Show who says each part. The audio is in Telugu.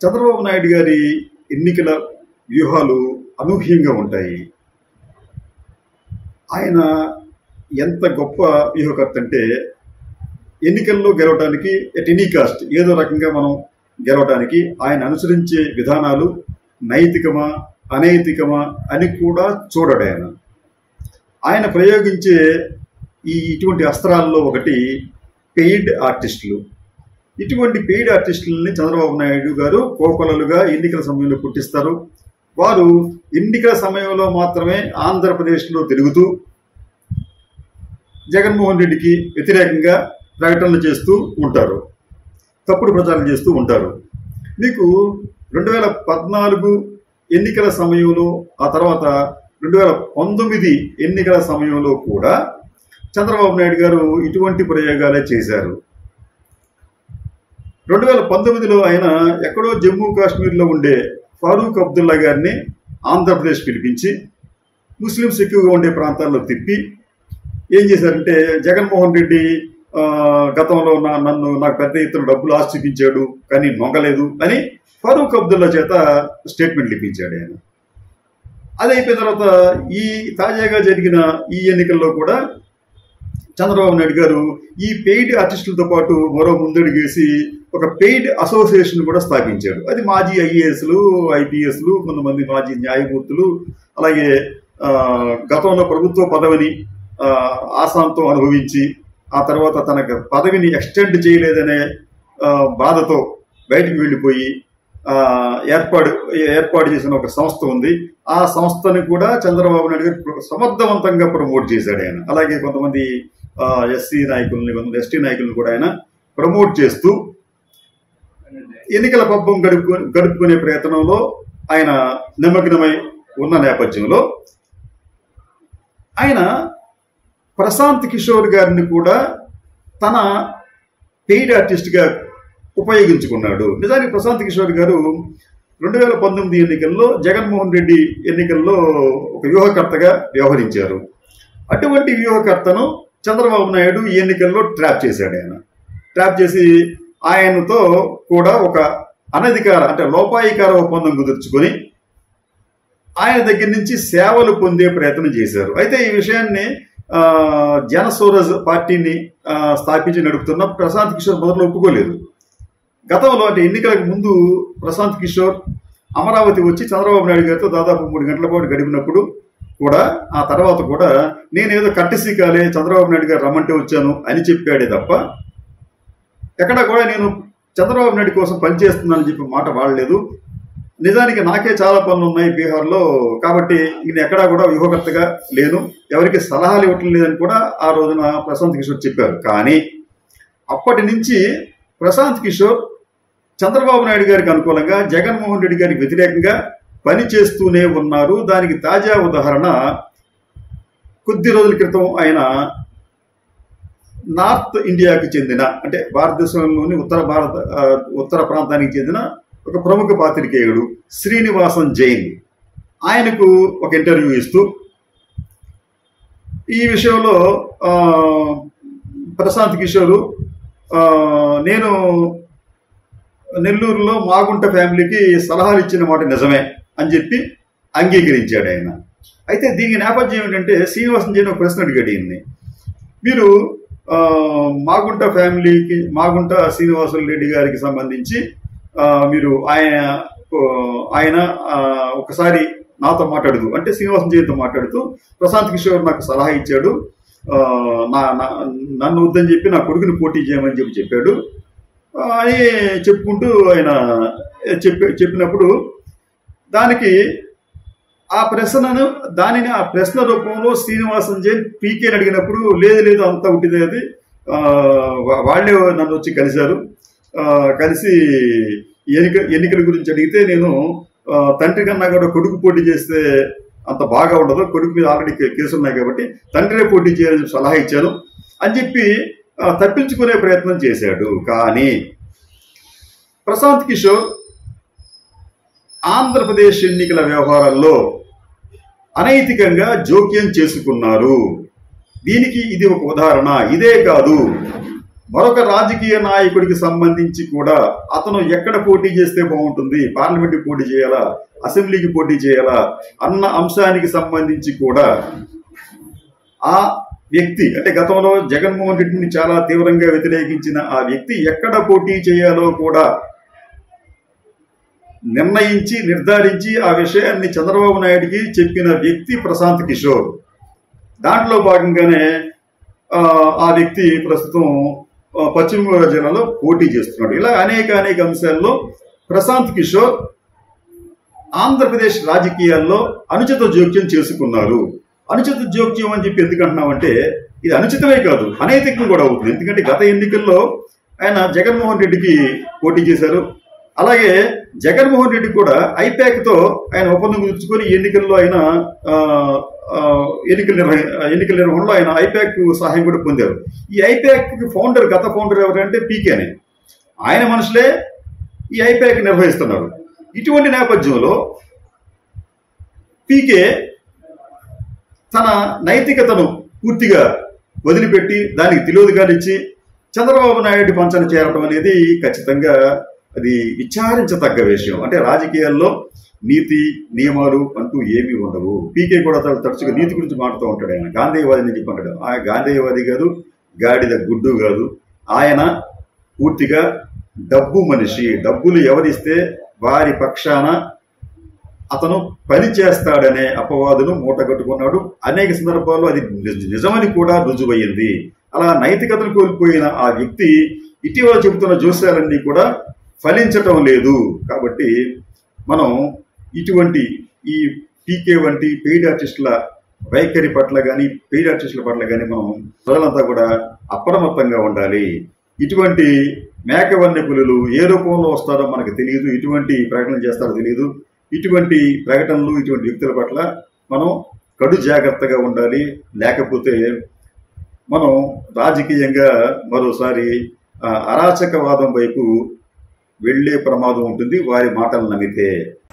Speaker 1: చంద్రబాబు నాయుడు గారి ఎన్నికల వ్యూహాలు అనూహ్యంగా ఉంటాయి ఆయన ఎంత గొప్ప వ్యూహకర్త అంటే ఎన్నికల్లో గెలవడానికి ఎట్ ఎనీ కాస్ట్ ఏదో రకంగా మనం గెలవడానికి ఆయన అనుసరించే విధానాలు నైతికమా అనైతికమా అని కూడా చూడడు ఆయన ఆయన ప్రయోగించే ఈ ఇటువంటి అస్త్రాల్లో ఒకటి పెయిడ్ ఆర్టిస్టులు ఇటువంటి పెయిడ్ ఆర్టిస్టులని చంద్రబాబు నాయుడు గారు కోకొలలుగా ఎన్నికల సమయంలో పుట్టిస్తారు వారు ఎన్నికల సమయంలో మాత్రమే ఆంధ్రప్రదేశ్లో తిరుగుతూ జగన్మోహన్ రెడ్డికి వ్యతిరేకంగా ప్రకటనలు చేస్తూ ఉంటారు తప్పుడు ప్రచారం చేస్తూ ఉంటారు మీకు రెండు వేల పద్నాలుగు ఎన్నికల సమయంలో ఆ తర్వాత రెండు వేల పంతొమ్మిది ఎన్నికల సమయంలో కూడా చంద్రబాబు నాయుడు గారు ఇటువంటి ప్రయోగాలే చేశారు రెండు వేల పంతొమ్మిదిలో ఆయన ఎక్కడో జమ్మూ కాశ్మీర్లో ఉండే ఫారూక్ అబ్దుల్లా గారిని ఆంధ్రప్రదేశ్ పిలిపించి ముస్లిమ్స్ ఎక్కువగా ఉండే ప్రాంతాల్లో తిప్పి ఏం చేశారంటే జగన్మోహన్ రెడ్డి ఆ, గతంలో నా నన్ను నాకు పెద్ద ఎత్తున డబ్బులు ఆశ చూపించాడు కానీ నొంగలేదు అని ఫరూక్ అబ్దుల్లా చేత స్టేట్మెంట్ ఇప్పించాడు ఆయన అది అయిపోయిన తర్వాత ఈ తాజాగా జరిగిన ఈ ఎన్నికల్లో కూడా చంద్రబాబు నాయుడు గారు ఈ పెయిడ్ ఆర్టిస్టులతో పాటు మరో ముందడుగేసి ఒక పెయిడ్ అసోసియేషన్ కూడా స్థాపించాడు అది మాజీ ఐఏఎస్లు ఐపీఎస్లు కొంతమంది మాజీ న్యాయమూర్తులు అలాగే ఆ, గతంలో ప్రభుత్వ పదవిని ఆ, ఆసాంతం అనుభవించి ఆ తర్వాత తన పదవిని ఎక్స్టెండ్ చేయలేదనే ఆ, బాధతో బయటికి వెళ్ళిపోయి ఆ, ఏర్పాటు ఏర్పాటు చేసిన ఒక సంస్థ ఉంది ఆ సంస్థని కూడా చంద్రబాబు నాయుడు గారు సమర్థవంతంగా ప్రమోట్ చేశాడు ఆయన అలాగే కొంతమంది ఎస్సీ నాయకుల్ని కొంతమంది ఎస్టీ నాయకుల్ని కూడా ఆయన ప్రమోట్ చేస్తూ ఎన్నికల పబ్బం గడుపు గడుపుకునే ప్రయత్నంలో ఆయన నిమగ్నమై ఉన్న నేపథ్యంలో ఆయన ప్రశాంత్ కిషోర్ గారిని కూడా తన పెయిడ్ ఆర్టిస్ట్గా ఉపయోగించుకున్నాడు నిజానికి ప్రశాంత్ కిషోర్ గారు రెండు వేల పంతొమ్మిది ఎన్నికల్లో జగన్మోహన్ రెడ్డి ఎన్నికల్లో ఒక వ్యూహకర్తగా వ్యవహరించారు అటువంటి వ్యూహకర్తను చంద్రబాబు నాయుడు ఈ ఎన్నికల్లో ట్రాప్ చేశాడు ఆయన ట్రాప్ చేసి ఆయనతో కూడా ఒక అనధికార అంటే లోపాయికార ఒప్పందం కుదుర్చుకొని ఆయన దగ్గర నుంచి సేవలు పొందే ప్రయత్నం చేశారు అయితే ఈ విషయాన్ని ఆ, జన సూరజ్ పార్టీని ఆ, స్థాపించి నడుపుతున్న ప్రశాంత్ కిషోర్ మొదట్లో ఒప్పుకోలేదు గతంలో అంటే ఎన్నికలకు ముందు ప్రశాంత్ కిషోర్ అమరావతి వచ్చి చంద్రబాబు నాయుడు గారితో దాదాపు మూడు గంటల పాటు గడిపినప్పుడు కూడా ఆ తర్వాత కూడా నేనేదో కట్టసి కాలే చంద్రబాబు నాయుడు గారు రమ్మంటే వచ్చాను అని చెప్పాడే తప్ప ఎక్కడ కూడా నేను చంద్రబాబు నాయుడు కోసం పనిచేస్తున్నానని చెప్పి మాట వాడలేదు నిజానికి నాకే చాలా పనులు ఉన్నాయి బీహార్లో కాబట్టి నేను ఎక్కడా కూడా వ్యూహకర్తగా లేను ఎవరికి సలహాలు ఇవ్వటం లేదని కూడా ఆ రోజున ప్రశాంత్ కిషోర్ చెప్పారు కానీ అప్పటి నుంచి ప్రశాంత్ కిషోర్ చంద్రబాబు నాయుడు గారికి అనుకూలంగా జగన్మోహన్ రెడ్డి గారికి వ్యతిరేకంగా పని చేస్తూనే ఉన్నారు దానికి తాజా ఉదాహరణ కొద్ది రోజుల క్రితం ఆయన నార్త్ ఇండియాకి చెందిన అంటే భారతదేశంలోని ఉత్తర భారత ఆ, ఉత్తర ప్రాంతానికి చెందిన ఒక ప్రముఖ పాత్రికేయుడు శ్రీనివాసన్ జైన్ ఆయనకు ఒక ఇంటర్వ్యూ ఇస్తూ ఈ విషయంలో ఆ, ప్రశాంత్ కిషోరు ఆ, నేను నెల్లూరులో మాగుంట ఫ్యామిలీకి సలహాలు ఇచ్చిన మాట నిజమే అని చెప్పి అంగీకరించాడు ఆయన అయితే దీనికి నేపథ్యం ఏంటంటే శ్రీనివాసన్ జైన్ ఒక ప్రశ్న అడిగాడు ఈయన్ని మీరు ఆ, మాగుంట ఫ్యామిలీకి మాగుంట శ్రీనివాసులు రెడ్డి గారికి సంబంధించి ఆ, మీరు ఆయన ఆ, ఆయన ఆ, ఒకసారి నాతో మాట్లాడుతూ అంటే శ్రీనివాసన్ జయంతో మాట్లాడుతూ ప్రశాంత్ కిషోర్ నాకు సలహా ఇచ్చాడు ఆ, నా నా- నన్ను వద్దని చెప్పి నా కొడుకుని పోటీ చేయమని చెప్పి చెప్పాడు ఆ, అని చెప్పుకుంటూ ఆయన చెప్పి చెప్పినప్పుడు దానికి ఆ ప్రశ్నను దానిని ఆ ప్రశ్న రూపంలో శ్రీనివాసన్ జైన్ పీకేని అడిగినప్పుడు లేదు లేదు అంతా ఉంటుంది అది ఆ, వా- వాళ్ళే నన్ను వచ్చి కలిశారు ఆ, కలిసి ఎన్నిక ఎన్నికల గురించి అడిగితే నేను ఆ, తండ్రి కన్నా కూడా కొడుకు పోటీ చేస్తే అంత బాగా ఉండదు కొడుకు మీద ఆల్రెడీ కే- కేసులు ఉన్నాయి కాబట్టి తండ్రే పోటీ చేయాలని చెప్పి సలహా ఇచ్చాను అని చెప్పి ఆ, తప్పించుకునే ప్రయత్నం చేశాడు కానీ ప్రశాంత్ కిషోర్ ఆంధ్రప్రదేశ్ ఎన్నికల వ్యవహారాల్లో అనైతికంగా జోక్యం చేసుకున్నారు దీనికి ఇది ఒక ఉదాహరణ ఇదే కాదు మరొక రాజకీయ నాయకుడికి సంబంధించి కూడా అతను ఎక్కడ పోటీ చేస్తే బాగుంటుంది పార్లమెంట్కి పోటీ చేయాలా అసెంబ్లీకి పోటీ చేయాలా అన్న అంశానికి సంబంధించి కూడా ఆ వ్యక్తి అంటే గతంలో జగన్మోహన్ రెడ్డిని చాలా తీవ్రంగా వ్యతిరేకించిన ఆ వ్యక్తి ఎక్కడ పోటీ చేయాలో కూడా నిర్ణయించి నిర్ధారించి ఆ విషయాన్ని చంద్రబాబు నాయుడికి చెప్పిన వ్యక్తి ప్రశాంత్ కిషోర్ దాంట్లో భాగంగానే ఆ, ఆ వ్యక్తి ప్రస్తుతం ఆ, పశ్చిమ గోదావరి జిల్లాలో పోటీ చేస్తున్నాడు ఇలా అనేక అనేక అంశాల్లో ప్రశాంత్ కిషోర్ ఆంధ్రప్రదేశ్ రాజకీయాల్లో అనుచిత జోక్యం చేసుకున్నారు అనుచిత జోక్యం అని చెప్పి ఎందుకు అంటున్నామంటే ఇది అనుచితమే కాదు అనైతికం కూడా అవుతుంది ఎందుకంటే గత ఎన్నికల్లో ఆయన జగన్మోహన్ రెడ్డికి పోటీ చేశారు అలాగే జగన్మోహన్ రెడ్డి కూడా ఐపాక్ తో ఆయన ఒప్పందం కుదుర్చుకొని ఈ ఎన్నికల్లో ఆయన ఆ, ఆ, ఎన్నికల నిర్వహ ఎన్నికల నిర్వహణలో ఆయన ఐపాక్ సహాయం కూడా పొందారు ఈ ఐపాక్ ఫౌండర్ గత ఫౌండర్ ఎవరంటే పీకేనే ఆయన మనుషులే ఈ ఐపాక్ నిర్వహిస్తున్నారు ఇటువంటి నేపథ్యంలో పీకే తన నైతికతను పూర్తిగా వదిలిపెట్టి దానికి తిలోదిగాలు ఇచ్చి చంద్రబాబు నాయుడు పంచన చేరడం అనేది ఖచ్చితంగా అది విచారించదగ్గ విషయం అంటే రాజకీయాల్లో నీతి నియమాలు అంటూ ఏమీ ఉండవు పీకే కూడా తన తరచుగా నీతి గురించి మాట్లాడుతూ ఉంటాడు ఆయన గాంధీవాది అని చెప్పి అంటాడు ఆ గాంధీవాది కాదు గాడిద గుడ్డు కాదు ఆయన పూర్తిగా డబ్బు మనిషి డబ్బులు ఎవరిస్తే వారి పక్షాన అతను పని చేస్తాడనే అపవాదును మూటగట్టుకున్నాడు అనేక సందర్భాల్లో అది నిజ- నిజమని కూడా రుజువయ్యింది అలా నైతికతను కోల్పోయిన ఆ వ్యక్తి ఇటీవల చెబుతున్న జోస్యాలన్నీ కూడా ఫలించటం లేదు కాబట్టి మనం ఇటువంటి ఈ పీకే వంటి పెయిడ్ ఆర్టిస్టుల వైఖరి పట్ల కానీ పెయిడ్ ఆర్టిస్టుల పట్ల కానీ మనం ప్రజలంతా కూడా అప్రమత్తంగా ఉండాలి ఇటువంటి మేకవన్య పులులు ఏ రూపంలో వస్తారో మనకు తెలియదు ఇటువంటి ప్రకటనలు చేస్తారో తెలియదు ఇటువంటి ప్రకటనలు ఇటువంటి వ్యక్తుల పట్ల మనం కడు జాగ్రత్తగా ఉండాలి లేకపోతే మనం రాజకీయంగా మరోసారి ఆ, అరాచకవాదం వైపు వెళ్ళే ప్రమాదం ఉంటుంది వారి మాటలు నమ్మితే